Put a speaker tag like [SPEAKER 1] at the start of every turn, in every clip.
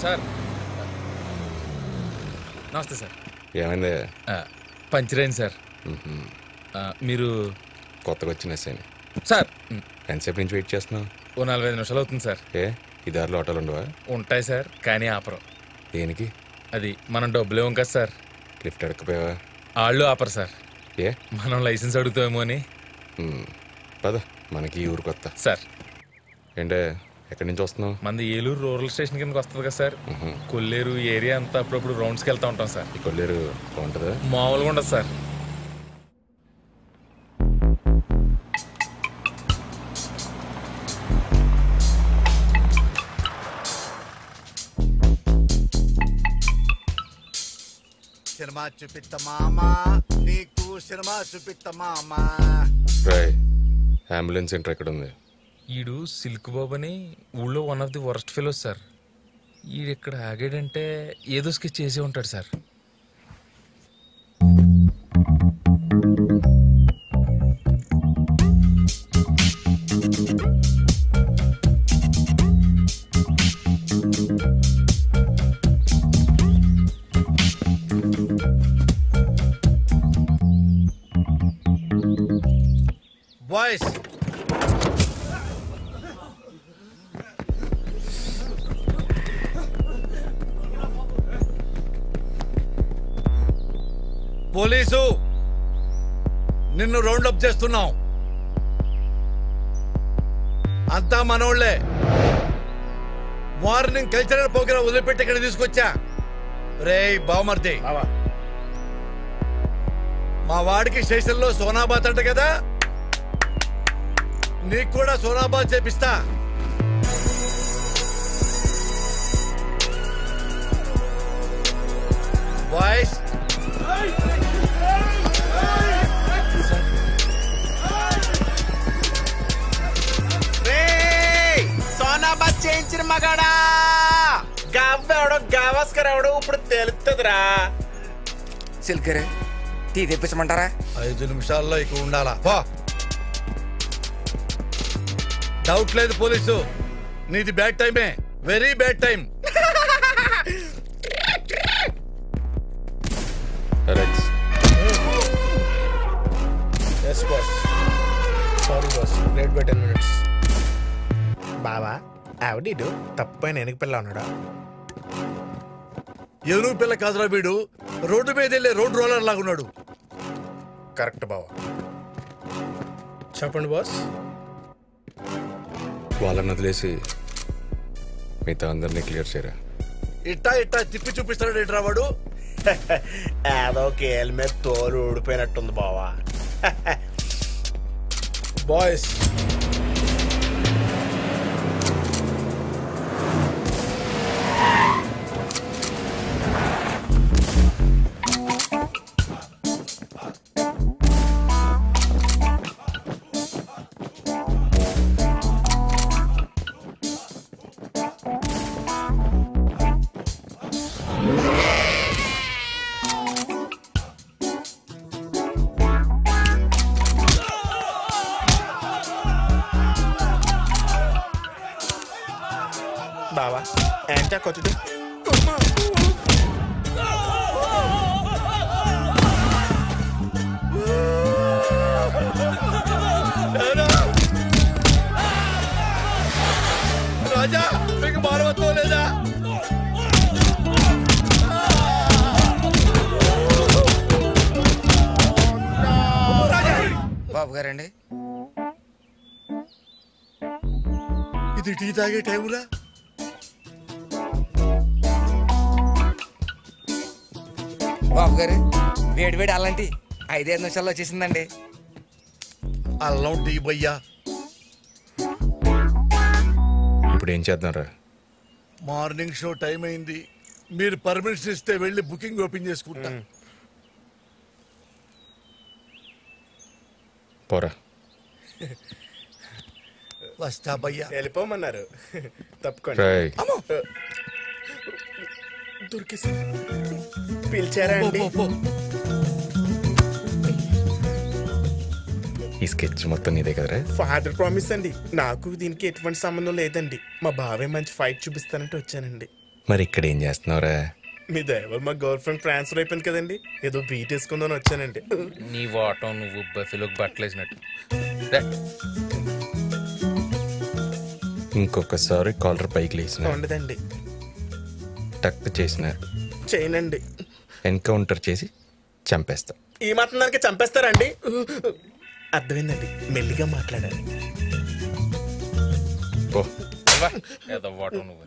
[SPEAKER 1] Sir నమస్తే sir
[SPEAKER 2] ఏమైంది
[SPEAKER 1] ఆ, పంచర్ అయింది సార్ ఆ, మీరు
[SPEAKER 2] కొత్తగా వచ్చిన ఎస్ఐని
[SPEAKER 1] సార్ ఉమ్,
[SPEAKER 2] ఎంతసేపు నుంచి వెయిట్ చేస్తున్నావు
[SPEAKER 1] ఓ నలభై ఐదు నిమిషాలు అవుతుంది సార్
[SPEAKER 2] ఏ ఈ దారిలో ఆటోలు ఉండవా
[SPEAKER 1] ఉంటాయి సార్ కానీ ఆపరు
[SPEAKER 2] దేనికి
[SPEAKER 1] అది మనం డబ్బులు ఇవ్వం కదా సార్
[SPEAKER 2] లిఫ్ట్ అడగకపోయావా
[SPEAKER 1] వాళ్ళు ఆపరు సార్
[SPEAKER 2] ఏ
[SPEAKER 1] మనం లైసెన్స్ అడుగుతామేమో అని
[SPEAKER 2] ఉమ్, పద మనకి ఈ ఊరు కొత్త
[SPEAKER 1] సార్
[SPEAKER 2] ఏంటే ఎక్కడి నుంచి వస్తున్నావు
[SPEAKER 1] మనది ఏలూరు రూరల్ స్టేషన్ కిందకి వస్తుంది కదా సార్ కొల్లేరు ఏరియా అంతా అప్పుడప్పుడు రౌండ్స్కి వెళ్తా ఉంటాం సార్
[SPEAKER 2] ఈ కొల్లేరు బాగుంటుందా
[SPEAKER 1] మామూలుగా ఉండదు సార్
[SPEAKER 3] సినిమా చూపిత్త మామా నీకు సినిమా చూపిత్త మామా
[SPEAKER 2] రాయ్ అంబులెన్స్ సెంటర్ ఎక్కడ ఉంది
[SPEAKER 1] ఈడు సిల్క్ బాబు అని ఊళ్ళో one of the worst fellows sir ఈడు ఇక్కడ ఆగాడంటే ఏదో స్కెచ్ చేసే ఉంటాడు సార్
[SPEAKER 3] బాయ్స్ పోలీసు నిన్ను రౌండ్ అప్ చేస్తున్నాం అంతా మనోళ్లే మార్నింగ్ కల్చరల్ ప్రోగ్రామ్ వదిలిపెట్టి ఇక్కడ తీసుకొచ్చా రే బావమర్ది మా వాడికి స్టేషన్లో సోనాబాద్ అంట కదా నీకు కూడా సోనాబాద్ చేపిస్తా బాయ్స్
[SPEAKER 4] సోనాబాద్ చేయించిన మగాడా గవ్వెవడో గవాస్కర్ ఎవడో ఇప్పుడు తెలుస్తుందిరా
[SPEAKER 5] సిల్కరే టీ తెప్పించమంటారా
[SPEAKER 3] ఐదు నిమిషాల్లో ఇక్కడ ఉండాలా పో డౌట్ లేదు పోలీసు నీది బ్యాడ్ టైమే very bad time
[SPEAKER 2] Rex
[SPEAKER 6] yes boss sorry boss late by ten minutes బావా ఆవిడీడు తప్పైన వెనక పిల్ల ఉన్నాడా
[SPEAKER 3] ఎదురు పిల్ల కాదురా వీడు రోడ్డు మీద వెళ్ళే రోడ్ రోలర్ లాగున్నాడు
[SPEAKER 6] కరెక్ట్ బావా చెప్పండి బాస్
[SPEAKER 2] వాళ్ళని వదిలేసి మిగతా అందరినీ క్లియర్ చేయరా
[SPEAKER 3] ఇట్టా ఇట్టా తిప్పి చూపిస్తాడు ఏంట్రా వాడు
[SPEAKER 4] ఏదో కేల్ మీద తోలు ఊడిపోయినట్టుంది బావా
[SPEAKER 6] బాయ్స్ బావా ఏంటా కొత్తది
[SPEAKER 3] రాజా మీకు మానవత్వం లేదా
[SPEAKER 5] బాబు గారండి
[SPEAKER 3] ఇది టీ తాగే టైమురా
[SPEAKER 5] బాబు గారు వేడి వేడి అలాంటి ఐదైదు నిమిషాల్లో వచ్చేసిందండి
[SPEAKER 3] అల్లం టీ బయ్యా
[SPEAKER 2] ఇప్పుడు ఏం చేద్దాంరా
[SPEAKER 3] మార్నింగ్ షో టైం అయింది మీరు పర్మిషన్ ఇస్తే వెళ్ళి బుకింగ్ ఓపెన్ చేసుకుంటా
[SPEAKER 2] పోరా
[SPEAKER 3] వస్తా భయ్యా
[SPEAKER 6] వెళ్ళిపోమన్నారు తప్పుకోండి
[SPEAKER 2] రాయ్
[SPEAKER 6] దొరికేసి పిలిచారా
[SPEAKER 3] పో,
[SPEAKER 6] అండి
[SPEAKER 3] పో, పో.
[SPEAKER 2] ఈ స్కెచ్ మొత్తం నీదే కదరా
[SPEAKER 6] ఫాదర్ ప్రామిస్ అండి నాకు దీనికి ఎటువంటి సంబంధం లేదండి మా బావే మంచి ఫైట్ చూపిస్తానంటే వచ్చానండి
[SPEAKER 2] మరి ఇక్కడ ఏం చేస్తున్నావురా
[SPEAKER 6] మీ దయవల్ల మా గర్ల్ ఫ్రెండ్ ట్రాన్స్ఫర్ అయిపోయింది కదండి ఏదో బీట్ వేసుకుందని వచ్చానండి
[SPEAKER 1] నీ వాటం నువ్వు బఫెలోకి బట్టలేసినట్టు రే,
[SPEAKER 2] ఇంకొకసారి కాలర్ పైకి లేచిన
[SPEAKER 6] ఉండదండి
[SPEAKER 2] టక్ చేసినారు
[SPEAKER 6] చేయనండి
[SPEAKER 2] ఎన్కౌంటర్ చేసి చంపేస్తా
[SPEAKER 6] ఈ మాత్రం దానికి చంపేస్తారండి అర్థమైందండి మెల్లిగా మాట్లాడాలి
[SPEAKER 2] ఓ
[SPEAKER 1] అవ్వా, ఏదో వాటం నువ్వు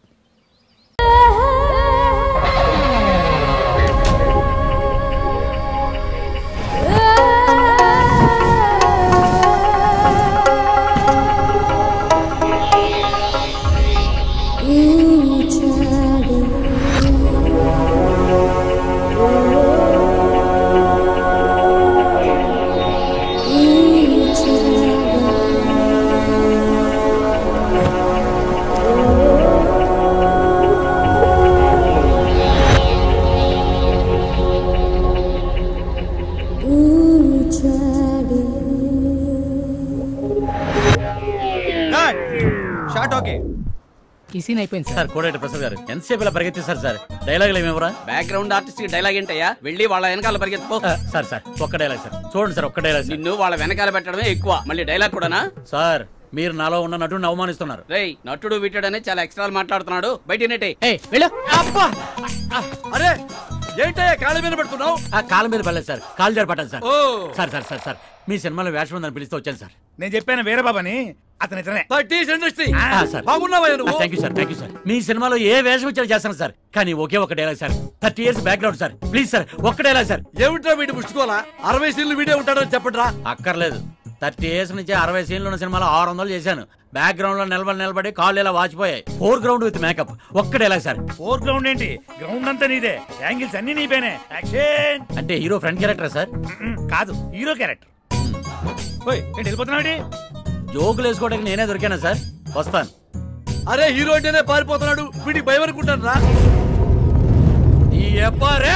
[SPEAKER 7] షార్ట్ ఓకే
[SPEAKER 8] ఈ సీన్ అయిపోయింది సార్
[SPEAKER 7] సార్ కోడేటి ప్రసాద్ గారు ఎంతసేపు ఇలా పరిగెత్తిస్తారు సార్ డైలాగులు ఏమేమరా
[SPEAKER 9] బ్యాక్గ్రౌండ్ ఆర్టిస్ట్ కి డైలాగ్ ఏంటయ్యా వెళ్ళి వాళ్ళ వెనకాల పరిగెత్తుకో
[SPEAKER 7] సార్ సార్ ఒక్క డైలాగ్ సార్ చూడండి సార్ ఒక్క డైలాగ్ సార్
[SPEAKER 9] నిన్ను వాళ్ళ వెనకాల పెట్టడమే ఎక్కువ మళ్ళీ డైలాగ్ కూడానా
[SPEAKER 7] సార్ మీరు నాలో ఉన్న నటుడిని అవమానిస్తున్నారు
[SPEAKER 9] రేయ్ నటుడు విట్టడనే చాలా ఎక్స్ట్రా మాట్లాడుతున్నాడు బయట నెట్టే
[SPEAKER 8] ఏయ్ వెళ్ళు
[SPEAKER 7] అబ్బా
[SPEAKER 9] అరే ఏంటయ్యా కాళ్ళ మీద పెడుతున్నావు
[SPEAKER 7] ఆ కాళ్ళ మీద పడలేదు సార్ కాలు జారి పట్టాలి సార్
[SPEAKER 9] ఓ
[SPEAKER 7] సార్ సార్ సార్ సార్ మీ సినిమాలో వేషం ఉందని పిలిస్తే వచ్చాను సార్
[SPEAKER 10] నేను చెప్పాను వేరే బాబాని అతని ఇతనే
[SPEAKER 9] ఇండస్ట్రీ
[SPEAKER 7] ఆ, సార్
[SPEAKER 9] బాగున్నావా నువ్వు
[SPEAKER 7] thank you sir thank you sir మీ సినిమాలో ఏ వేషం ఇచ్చినా చేస్తాను సార్ కానీ ఒకే ఒక dialogue sir thirty years background sir please sir ఒక్క డైలాగ్ సార్
[SPEAKER 9] ఏమిట్రా వీడి ముట్టుకోవాలా అరవై సీన్లు వీడియో ఉంటాడని చెప్పట్రా
[SPEAKER 7] అక్కర్లేదు థర్టీ ఇయర్స్ నుంచి అరవై సీన్లు ఉన్న సినిమాలో ఆరు వందలు చేశాను బ్యాక్గ్రౌండ్ లో నిలబడి నిలబడి కాళ్ళు ఇలా వాచిపోయాయి ఫోర్ గ్రౌండ్ విత్ మేకప్ ఒక్క డైలాగ్ సార్
[SPEAKER 10] ఫోర్ గ్రౌండ్ ఏంటి గ్రౌండ్ అంతా నీదే యాంగిల్స్ అన్ని నీపేనే యాక్షన్
[SPEAKER 7] అంటే hero front character sir
[SPEAKER 10] hmm, కాదు హీరో క్యారెక్టర్ ఓయ్ ఏంటి వెళ్ళిపోతున్నావు
[SPEAKER 7] జోకులు వేసుకోవడానికి నేనే దొరికానా సార్ వస్తాను
[SPEAKER 9] అరే హీరో అంటేనే పారిపోతున్నాడు వీడికి భయం అనుకుంటాను రా
[SPEAKER 7] ఈ ఎవ్వరే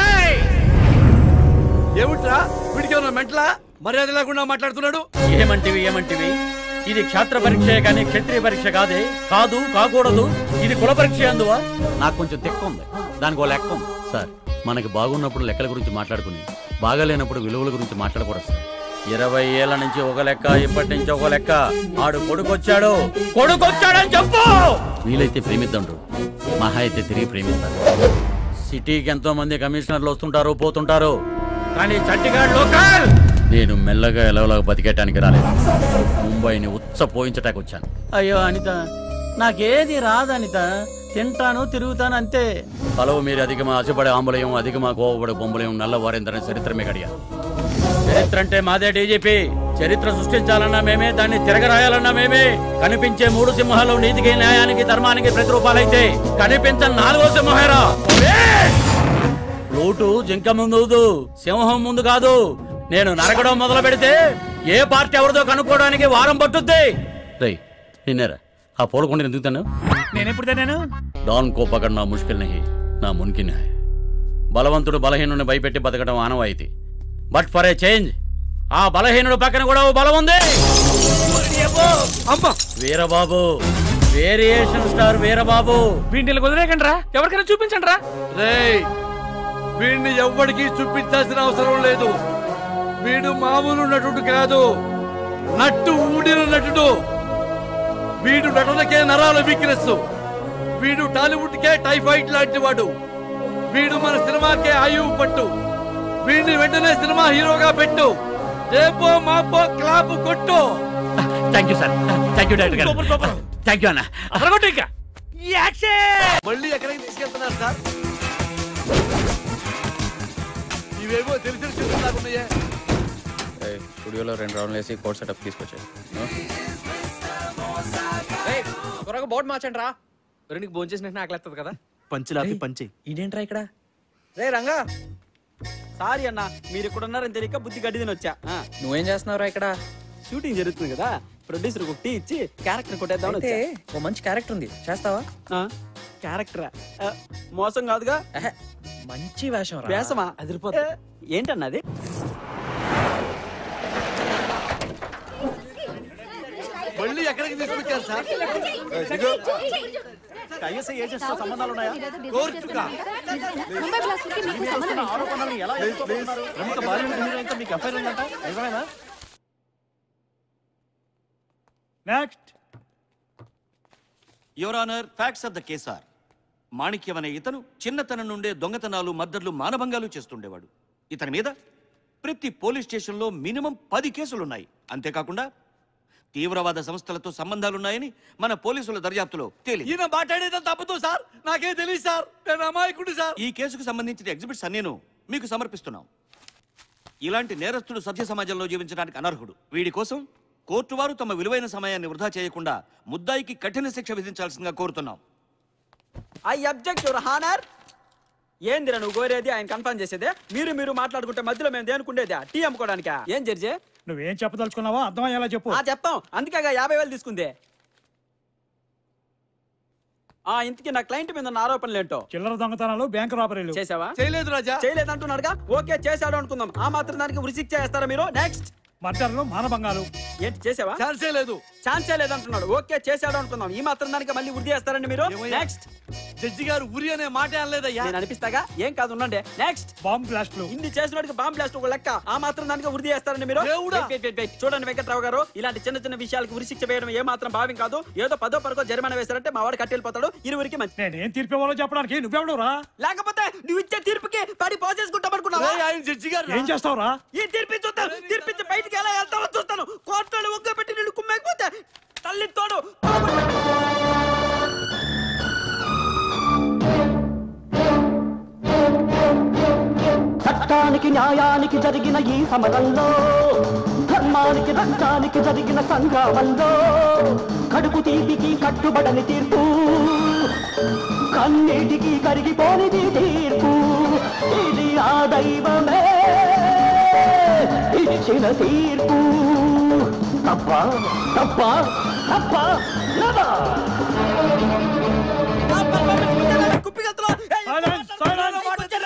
[SPEAKER 9] ఏమిట్రా వీడికి ఏమన్నా మెంటలా మర్యాద లేకుండా మాట్లాడుతున్నాడు
[SPEAKER 7] ఏమంటివి ఏమంటివి ఇది క్షాత్ర పరీక్ష కానీ క్షత్రియ పరీక్ష కాదే కాదు కాకూడదు ఇది కుల పరీక్ష అందువా నాకు కొంచెం తెక్క ఉంది దానికి ఒక లెక్క ఉంది సార్ మనకి బాగున్నప్పుడు లెక్కల గురించి మాట్లాడుకుని బాగాలేనప్పుడు విలువల గురించి మాట్లాడకూడదు సార్ ఇరవై ఏళ్ల నుంచి ఒక లెక్క ఇప్పటి నుంచి ఒక లెక్క ఆడు కొడుకొచ్చాడు కొడుకొచ్చాడని చెప్పు వీలైతే ప్రేమిద్దండ్రు మహా అయితే తిరిగి ప్రేమిస్తారు సిటీకి ఎంతో మంది కమిషనర్లు వస్తుంటారు పోతుంటారు కానీ చంటిగాడ్ లోకల్ నేను మెల్లగా ఎలవలాగా బతికేయటానికి రాలేదు ముంబైని ఉచ్చ పోయించటానికి వచ్చాను అయ్యో అనిత నాకేది రాదు అనిత తింటాను తిరుగుతాను అంతే పలవు మీరు అధికమా ఆశపడే ఆంబులయం అధికమా కోవబడే బొమ్మలయం నల్లవారేందరని చరిత్రమే గడియా చరిత్ర అంటే మాదే డీజీపీ చరిత్ర సృష్టించాలన్నా మేమే దాన్ని తిరగరాయాలన్నా మేమే కనిపించే మూడు సింహాలు నీతికి న్యాయానికి ధర్మానికి ప్రతిరూపాలైతే కనిపించని నాలుగో సింహమేరా రూటు జింక ముందు ఊదు, సింహం ముందు కాదు నేను నరకడం మొదలు పెడితే ఏ పార్టీ ఎవరిదో కనుక్కోవడానికి వారం పట్టుద్ది రే నిన్నేరా ఆ పూలకొండ ఎందుకు తను
[SPEAKER 10] నేను ఎప్పుడు తిన్నాను
[SPEAKER 7] డాన్ కో పకడ్ నా ముష్కిల్ నహి నా మున్కిన్ హై బలవంతుడు బలహీనుని భయపెట్టి బతకడం ఆనవాయితీ బట్ ఫర్ ఏ చేంజ్ ఆ బలహీనుడు పక్కన కూడా ఓ బలం ఉంది
[SPEAKER 9] అమ్మా
[SPEAKER 7] వీరబాబు వేరియేషన్ స్టార్ వీరబాబు
[SPEAKER 8] వీటిని కుదిరేకండి రా ఎవరికైనా చూపించండి రా
[SPEAKER 9] రేయ్ వీడిని ఎవ్వడికి చూపించాల్సిన అవసరం లేదు వీడు మామూలు నటుడు కాదు నట్టు ఊడిన నటుడు వీడు నటనకే నరాల వీక్నెస్ వీడు టాలీవుడ్ కే టైఫాయిడ్ లాంటి వాడు వీడు మన సినిమాకే ఆయువు పట్టు వీడిని వెంటనే సినిమా హీరోగా పెట్టు రేపో మాపో క్లాప్ కొట్టు
[SPEAKER 7] thank you sir thank you director
[SPEAKER 10] super, super.
[SPEAKER 7] గారు థ్యాంక్ యూ అన్న
[SPEAKER 10] అదరగొట్టు ఇంకా యాక్షన్
[SPEAKER 9] మళ్ళీ ఎక్కడికి తీసుకెళ్తున్నారు సార్ ఇవేమో తెలిసిన చూస్తున్నాకున్నాయే
[SPEAKER 2] స్టూడియోలో రెండు రౌండ్లు వేసి కోడ్ సెటప్ తీసుకొచ్చాయి
[SPEAKER 5] త్వరగా బోర్డు మార్చండి రా
[SPEAKER 8] నీకు భోజనం చేసినట్టు ఆకలిస్తుంది కదా
[SPEAKER 9] పంచులాపి పంచి
[SPEAKER 5] ఇదేంట్రా ఇక్కడ
[SPEAKER 8] రే రంగా
[SPEAKER 9] సారీ అన్న మీరు ఇక్కడ ఉన్నారని తెలియక బుద్ధి గడ్డి తిని వచ్చా ఆ,
[SPEAKER 5] నువ్వేం చేస్తున్నావురా ఇక్కడ
[SPEAKER 9] షూటింగ్ జరుగుతుంది కదా ప్రొడ్యూసర్ ఒక టీ ఇచ్చి క్యారెక్టర్ కొట్టేద్దామని
[SPEAKER 5] అయితే
[SPEAKER 9] వచ్చా
[SPEAKER 5] ఓ మంచి క్యారెక్టర్ ఉంది చేస్తావా
[SPEAKER 9] ఆ, క్యారెక్టరా ఆ, మోసం కాదుగా
[SPEAKER 5] ఎహె, మంచి వేషం రా
[SPEAKER 9] వేసమా
[SPEAKER 5] అదిరిపోతుంది
[SPEAKER 9] ఏ, ఏంటన్నది
[SPEAKER 3] మళ్ళీ ఎక్కడికి తీసుకొచ్చారు సార్
[SPEAKER 11] ఐఎస్ఐ ఏజెంట్స్ తో సంబంధాలు ఉన్నాయా
[SPEAKER 9] కోర్టుకా?
[SPEAKER 12] ముంబై బ్లాస్ట్ కి మీకు సంబంధం ఏంటి?
[SPEAKER 11] ఆరోపణల్ని ఎలా ఎదుర్కోబోతున్నారు? ప్రముఖ బాలీవుడ్ హీరోయిన్తో మీకు అఫైర్ ఉందంట నిజమేనా
[SPEAKER 10] next
[SPEAKER 7] your honour facts of the case are Manikyam అనే ఇతను చిన్నతనం నుండే దొంగతనాలు మద్దర్లు మానభంగాలు చేస్తుండేవాడు ఇతని మీద ప్రతి పోలీస్ స్టేషన్లో మినిమం పది కేసులున్నాయి అంతేకాకుండా తీవ్రవాద సంస్థలతో సంబంధాలున్నాయని మన పోలీసుల దర్యాప్తులో తేలింది
[SPEAKER 9] ఈయన మాట్లాడేది తప్పదు సార్ నాకే తెలియదు సార్ నేను అమాయకుడు సార్
[SPEAKER 7] ఈ కేసుకు సంబంధించిన ఎగ్జిబిట్స్ అన్నీను మీకు సమర్పిస్తున్నాం ఇలాంటి నేరస్తుడు సభ్య సమాజంలో జీవించడానికి అనర్హుడు వీడి కోసం కోర్టు వారు తమ విలువైన సమయాన్ని వృధా చేయకుండా ముద్దాయికి కఠిన శిక్ష విధించాల్సిందిగా కోరుతున్నాం
[SPEAKER 8] ఐ అబ్జెక్ట్ యువర్ హానర్ ఏందిరా నువ్వు కోరేది ఆయన కన్ఫర్మ్ చేసేదే మీరు మీరు మాట్లాడుకుంటే మధ్యలో మేము దేనుకుండేదా టీ అమ్ముకోవడానికా ఏం జడ్జి
[SPEAKER 10] నువ్వేం చెప్పదలుచుకున్నావో అర్థమయ్యేలా చెప్పు
[SPEAKER 8] ఆ చెప్తాం అందుకేగా యాభై వేలు తీసుకుంది ఆ ఇంతకీ నా క్లయింట్ మీద ఉన్న ఆరోపణలు ఏంటో
[SPEAKER 10] చిల్లర దొంగతనాలు బ్యాంక్ రాబరీలు
[SPEAKER 8] చేసావా
[SPEAKER 9] చేయలేదు రాజా
[SPEAKER 8] చేయలేదంటున్నాడుగా ఓకే చేశాడు అనుకుందాం ఆ మాత్రం దానికి ఉరిశిక్ష చేస్తారా మీరు నెక్స్ట్
[SPEAKER 10] మర్డర్లు మానభంగాలు
[SPEAKER 8] ఏంటి చేసావా
[SPEAKER 9] ఛాన్సే లేదు
[SPEAKER 8] ఛాన్సే లేదంటున్నాడు ఓకే చేశాడు అనుకుందాం ఈ మాత్రం దానికి మళ్ళీ వృద్ధి చేస్తారండి మీరు
[SPEAKER 9] ఏమయ్యా?
[SPEAKER 8] నెక్స్ట్
[SPEAKER 9] జడ్జి గారు ఉరి అనే మాట అనలేదయ్యా
[SPEAKER 8] నేను అనిపిస్తాగా ఏం కాదు ఉండండి నెక్స్ట్
[SPEAKER 10] బాంబ్ బ్లాస్ట్లు
[SPEAKER 8] ఇన్ని చేసినోడికి బాంబ్ బ్లాస్ట్ ఒక లెక్క ఆ మాత్రం దానికి వృద్ధి చేస్తారండి మీరు
[SPEAKER 9] దేవుడా!
[SPEAKER 8] Wait, wait, wait, wait. చూడండి వెంకట్రావు గారు ఇలాంటి చిన్న చిన్న విషయాలకు ఉరి శిక్ష వేయడం ఏ మాత్రం భావ్యం కాదు ఏదో పదో పరకో జరిమానా వేశారంటే మా వాడు కట్టెళ్ళిపోతాడు ఇరువురికి మంచి
[SPEAKER 10] నేనేం తీర్పు ఇవ్వాలో చెప్పడానికి నువ్వెవడు రా
[SPEAKER 8] లేకపోతే నువ్వు ఇచ్చే తీర్పుకి పడి పోసేసుకుంటామనుకున్నావా
[SPEAKER 9] ఏయ్, ఆయన జడ్జి గారు
[SPEAKER 10] ఏం చేస్తావురా
[SPEAKER 8] ఈ తీర్పి చూస్తాను తీర్పిచ్చి బయటికి ఎలా వెళ్తావో చూస్తాను కోర్టులో ఒక్క పెట్టి నిన్ను కుమ్మేకపోతే తల్లి తోడు
[SPEAKER 13] చట్టానికి న్యాయానికి జరిగిన ఈ సమరంలో ధర్మానికి రక్తానికి జరిగిన సంగ్రామంలో కడుపు తీపికి కట్టుబడని తీర్పు కన్నీటికి కరిగిపోనిది తీర్పు ఇది ఆ దైవమే ఇచ్చిన తీర్పు తప్ప తప్ప తప్ప never.
[SPEAKER 10] Silence, silence.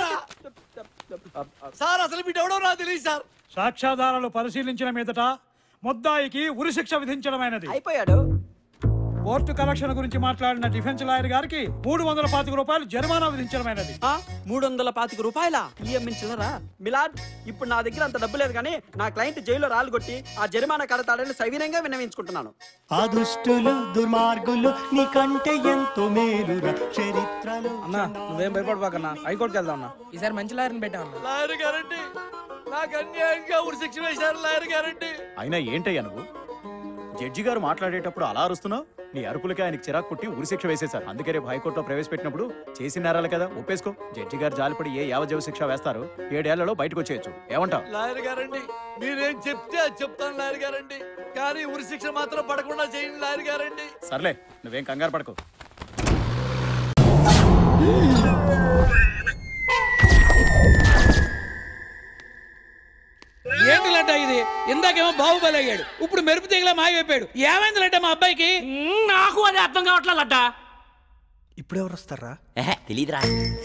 [SPEAKER 9] సార్ అసలు మీ ఎవడో నాకు తెలియదు సార్
[SPEAKER 10] సాక్ష్యాధారాలు పరిశీలించిన మీదట ముద్దాయికి ఉరిశిక్ష విధించడమైనది
[SPEAKER 8] అయిపోయాడు
[SPEAKER 10] కోర్టు కలెక్షన్ గురించి మాట్లాడిన డిఫెన్స్ లాయర్ గారికి మూడు వందల పాతిక రూపాయలు జరిమానా విధించడమైనది
[SPEAKER 8] ఆ, మూడు వందల పాతిక రూపాయల ఈఎంఐ చిల్లరా మిలాడ్ ఇప్పుడు నా దగ్గర అంత డబ్బు లేదు కానీ నా క్లయింట్ జైల్లో రాళ్ళు కొట్టి ఆ జరిమానా కడతాడని సవినయంగా విన్నవించుకుంటున్నాను
[SPEAKER 13] ఆ దుష్టులు దుర్మార్గులు నీకంటే ఎంతో మేలురా చరిత్రలో
[SPEAKER 8] అన్నా నువ్వేం భయపడబాకన్నా హైకోర్టుకి వెళ్దాం అన్నా ఈసారి మంచి లాయర్ని పెట్టా అన్నా
[SPEAKER 9] లాయర్ గారండి నాకు అన్యాయంగా ఉరి శిక్ష వేశారు లాయర్ గారండి
[SPEAKER 11] అయినా ఏంటయ్యా నువ్వు జడ్జి గారు మాట్లాడేటప్పుడు అలా అరుస్తున్నావు నీ అరుపులకి ఆయనకి చిరాకు పుట్టి ఉరిశిక్ష వేసేశారు అందుకే రేపు హైకోర్టులో ప్రవేశపెట్టినప్పుడు చేసిన నేరాలు కదా ఒప్పేసుకో జడ్జి గారు జాలిపడి ఏ యావజీవ శిక్ష వేస్తారు ఏడేళ్లలో బయటకు వచ్చేయచ్చు ఏమంటావు
[SPEAKER 9] లాయర్ గారండి మీరేం చెప్తే అది చెప్తాను లాయర్ గారండి కానీ ఉరి శిక్ష మాత్రం పడకుండా చేయండి లాయర్ గారండి
[SPEAKER 11] సర్లే నువ్వేం కంగారు పడకు
[SPEAKER 14] ఏంటి లడ్డ ఇది ఇందాకేమో బాహుబలి అయ్యాడు ఇప్పుడు మెరుపు తీగలా మాయమైపోయాడు ఏమైంది లడ్డ మా అబ్బాయికి నాకు అది అర్థం కావట్లే లడ్డ
[SPEAKER 6] ఇప్పుడు ఎవరు వస్తారా
[SPEAKER 7] తెలీదురా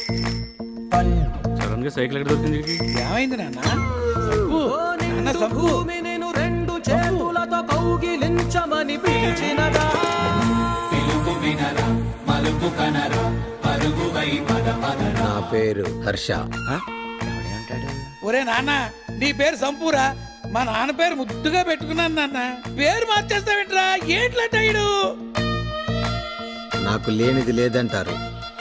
[SPEAKER 14] సడన్ గా సైకిల్ ఎక్కడ దొరికింది ఏమైంది నాన్న సంపు. నాన్న సంపు.
[SPEAKER 8] నేను రెండు చేతులతో కౌగిలించమని పిలిచినగా
[SPEAKER 15] నా పేరు హర్ష
[SPEAKER 14] ఒరే నాన్న నీ పేరు సంపూరా మా నాన్న పేరు ముద్దుగా పెట్టుకున్నాను నాన్న పేరు మార్చేస్తావేంట్రా ఏంటి లడ్డ ఈడు
[SPEAKER 15] నాకు లేనిది లేదంటారు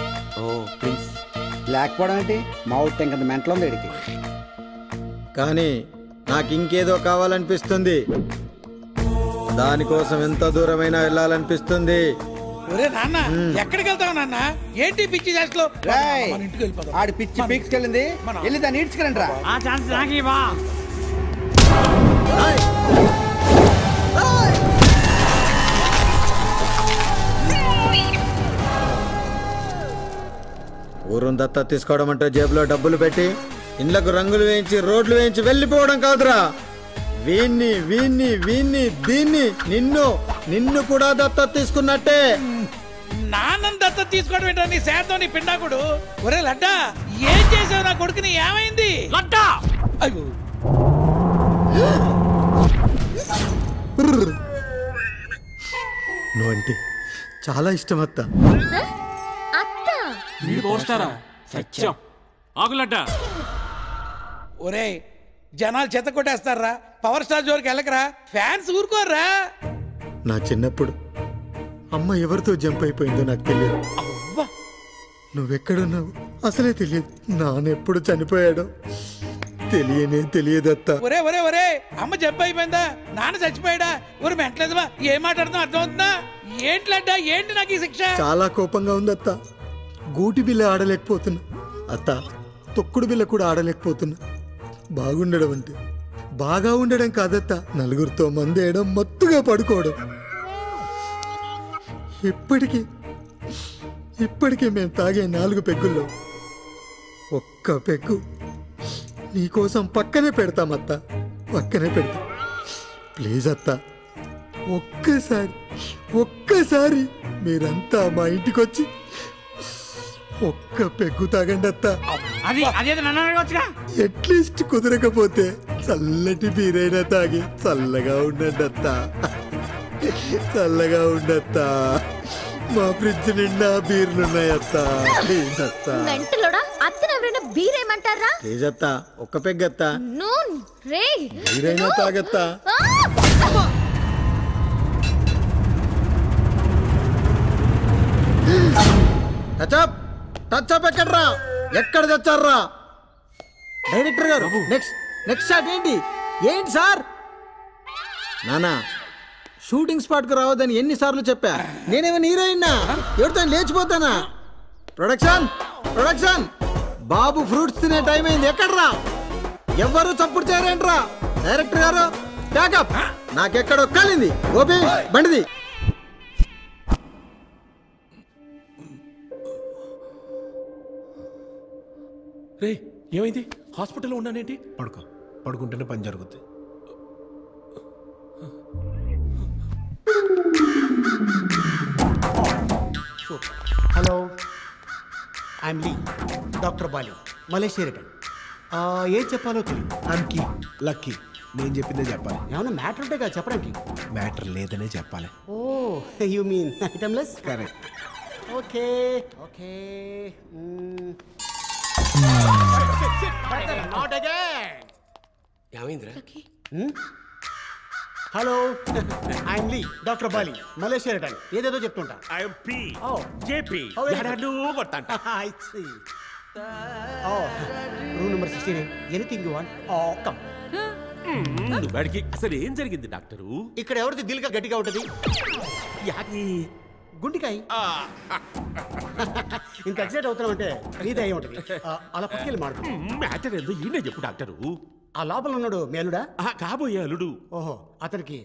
[SPEAKER 16] లేకపోవడం ఏంటి మా ఊరి టెంకంత మెంటలో ఉంది వీడికి
[SPEAKER 15] కానీ నాకు ఇంకేదో కావాలనిపిస్తుంది దానికోసం ఎంత దూరమైనా వెళ్ళాలనిపిస్తుంది
[SPEAKER 14] ఒరే నాన్న ఎక్కడికి వెళ్తావు నాన్న ఏంటి పిచ్చి చేస్తలో
[SPEAKER 16] రేయ్,
[SPEAKER 14] మన ఇంటికి వెళ్ళిపోదాం
[SPEAKER 16] ఆడి పిచ్చి పీక్స్కెళ్ళింది వెళ్ళి దాన్ని ఈడ్చుకెళ్ళండి రా
[SPEAKER 14] ఆ ఛాన్స్ నాకు ఇవ్వా
[SPEAKER 15] ఊరుని దత్త తీసుకోవడం అంటే జేబులో డబ్బులు పెట్టి ఇండ్లకు రంగులు వేయించి రోడ్లు వేయించి వెళ్ళిపోవడం కాదురా వీన్ని వీన్ని వీన్ని దీన్ని నిన్ను నిన్ను కూడా దత్త తీసుకున్నట్టే
[SPEAKER 14] నాన్నం దత్త తీసుకోవడం ఏంటో నీ శాతం నీ పిండాకుడు ఒరే లడ్డా ఏం చేసావు నా కొడుకుని ఏమైంది లడ్డా అయ్యో
[SPEAKER 15] నువ్వంటే చాలా ఇష్టం అత్త
[SPEAKER 17] వీడు పవర్ స్టారా సత్యం ఆగులడ్డ
[SPEAKER 14] ఒరే జనాలు చెత్త కొట్టేస్తారా పవర్ స్టార్ జోలికి వెళ్ళకరా ఫ్యాన్స్ ఊరుకోర్రా
[SPEAKER 15] నా చిన్నప్పుడు అమ్మ ఎవరితో జంప్ అయిపోయిందో నాకు తెలియదు నువ్వెక్కడున్నావు అసలే తెలియదు నాన్నెప్పుడు చనిపోయాడో తెలియనే తెలియదత్తా
[SPEAKER 14] ఒరే ఒరే ఒరే అమ్మ జబ్బు అయిపోయిందా నాన్న చచ్చిపోయాడా ఒరే మెంటలేదువా ఏం మాట్లాడుతున్నావు అర్థమవుతుందా ఏంట్లడ్డా ఏంటి నాకు ఈ శిక్ష
[SPEAKER 15] చాలా కోపంగా ఉంది అత్త గూటి బిల్ల ఆడలేకపోతున్నా అత్త తొక్కుడు బిల్ల కూడా ఆడలేకపోతున్నా బాగుండడం అంటే బాగా ఉండడం కాదత్త నలుగురితో మందేయడం మత్తుగా పడుకోవడం ఇప్పటికీ ఇప్పటికీ మేము తాగే నాలుగు పెగ్గుల్లో ఒక్క పెగ్గు నీకోసం పక్కనే పెడతాం అత్త పక్కనే పెడతాం ప్లీజ్ అత్త ఒక్కసారి ఒక్కసారి మీరంతా మా ఇంటికి వచ్చి ఒక్క పెగ్గు తాగండి అత్త
[SPEAKER 17] అది అదేదో నన్ను అడగవచ్చుగా
[SPEAKER 15] అట్లీస్ట్ కుదరకపోతే చల్లటి బీరైనా తాగి చల్లగా ఉండండి అత్త చల్లగా ఉండత్తా మా ఫ్రిడ్జ్ నిండా బీర్లున్నాయి అత్త ప్లీజ్ అత్త
[SPEAKER 12] మెంటలోడా అత్తను ఎవరైనా బీరేమంటారా
[SPEAKER 15] ప్లీజ్ అత్త ఒక్క పెగ్గత్తా
[SPEAKER 12] నూన్ రే
[SPEAKER 15] బీరైనా తాగత్తా టచప్ టచప్ ఎక్కడ్రా ఎక్కడ తెచ్చారా డైరెక్టర్ గారు నెక్స్ట్ నెక్స్ట్ షాట్ ఏంటి ఏంటి సార్ నానా షూటింగ్ స్పాట్ కు రావద్దని ఎన్నిసార్లు చెప్పా నేనేమైనా హీరోయిన్నా ఎవరితో లేచిపోతానా ప్రొడక్షన్ ప్రొడక్షన్ బాబు ఫ్రూట్స్ తినే టైం అయింది ఎక్కడ్రా ఎవ్వరు చప్పుడు చేయరేంట్రా డైరెక్టర్ గారు ప్యాకప్ నాకెక్కడో కాలింది గోపి బండిది
[SPEAKER 18] రే ఏమైంది హాస్పిటల్లో ఉన్నానేంటి
[SPEAKER 19] పడుకో పడుకుంటేనే పని జరుగుద్ది
[SPEAKER 16] hello I'm Lee doctor Bali Malaysia return ఏం చెప్పాలో తెలియదు
[SPEAKER 19] అన్కి లక్కీ నేను చెప్పిందే చెప్పాలి
[SPEAKER 16] ఏమైనా మ్యాటర్ ఉంటే కదా చెప్పడానికి
[SPEAKER 19] మ్యాటర్ లేదనే చెప్పాలి
[SPEAKER 16] oh you mean itemless
[SPEAKER 19] correct
[SPEAKER 16] okay okay not again
[SPEAKER 18] ఏమైందిరా
[SPEAKER 16] hello I'm Lee doctor Bali Malaysia return ఏదేదో చెప్తుంటా
[SPEAKER 18] I'm P
[SPEAKER 16] O
[SPEAKER 18] JP
[SPEAKER 16] Oh, very
[SPEAKER 18] ఎడాడు కొడతాంట
[SPEAKER 16] I see. Oh, room number 16. Anything you want? Oh, come.
[SPEAKER 18] వాడికి అసలు ఏం జరిగింది doctor
[SPEAKER 16] ఇక్కడ ఎవరిది దిల్గా గట్టిగా ఉంటది
[SPEAKER 18] యాది
[SPEAKER 16] గుండికాయ ఇంత ఎక్సైట్ అవుతున్నామంటే నీదే అయి ఉంటది ఆ, అలా పక్కకెళ్ళి మాడు
[SPEAKER 18] మ్యాటర్ ఏందో ఈయనే చెప్పు డాక్టరు
[SPEAKER 16] ఆ లోపల ఉన్నాడు మేలుడా
[SPEAKER 18] కాబోయే అల్లుడు
[SPEAKER 16] ఓహో అతనికి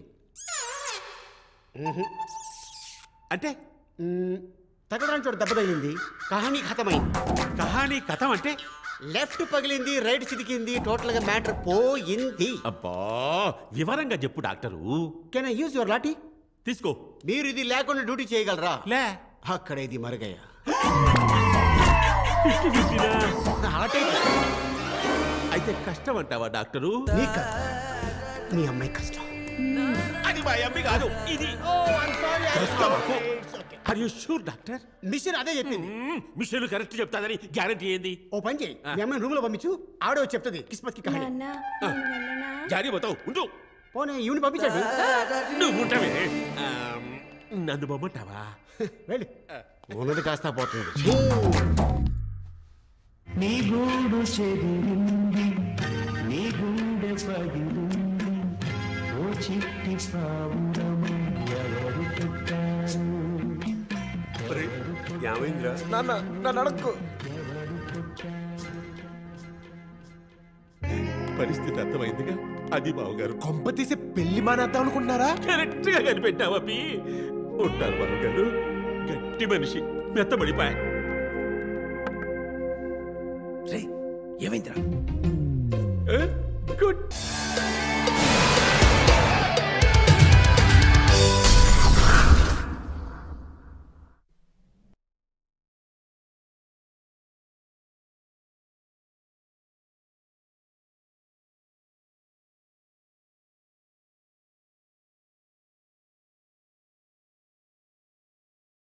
[SPEAKER 18] అంటే
[SPEAKER 16] తగ్గడానికి చోట దెబ్బ తగిలింది కహానీ ఖతమైంది
[SPEAKER 18] కహానీ కథం అంటే
[SPEAKER 16] లెఫ్ట్ పగిలింది రైట్ చితికింది టోటల్ గా మ్యాటర్ పోయింది
[SPEAKER 18] అబ్బా వివరంగా చెప్పు doctor
[SPEAKER 16] can I use your lathi
[SPEAKER 18] తీసుకో
[SPEAKER 16] మీరు ఇది లేకుండా డ్యూటీ చేయగలరా
[SPEAKER 18] లే
[SPEAKER 16] అక్కడ ఇది మరుగయ్యా
[SPEAKER 18] అయితే కష్టం అంటావా డాక్టరు
[SPEAKER 16] నీకు నీ అమ్మాయి కష్టం
[SPEAKER 18] అది మా అమ్మి కాదు ఇది are you sure doctor
[SPEAKER 16] machine అదే చెప్పింది
[SPEAKER 18] మిషన్ కరెక్ట్ చెప్తాదని గ్యారంటీ ఏంది
[SPEAKER 16] ఓ పని చేయి మీ అమ్మాయిని రూమ్ లో పంపించు ఆవిడ వచ్చి చెప్తుంది కిస్మత్ కి కహాని
[SPEAKER 18] జారీ పోతావు ఉండు
[SPEAKER 16] పోనీ ఈవిని పంపించండి
[SPEAKER 18] నువ్వు ఉంటావే ఆ, నన్ను బొమ్మంటావా
[SPEAKER 16] వెళ్ళి ఉన్నది కాస్త పోతుంది
[SPEAKER 13] నీ గూడు చెదిరింది నీ గుండె పగిలింది ఓ చిట్టి పావురము ఎవరు పుట్టారు
[SPEAKER 18] ఏమైందిరా
[SPEAKER 19] నాన్న నన్ను అడక్కు
[SPEAKER 18] పరిస్థితి అర్థమైందిగా అది బావగారు
[SPEAKER 19] కొంప తీసి పెళ్లి మానేద్దాం అనుకుంటున్నారా
[SPEAKER 18] కరెక్ట్ గా కనిపెట్టావా పి ఉంటారు బావగారు గట్టి మనిషి మెత్తబడిపోయా
[SPEAKER 19] ఏమైందిరా
[SPEAKER 18] గుడ్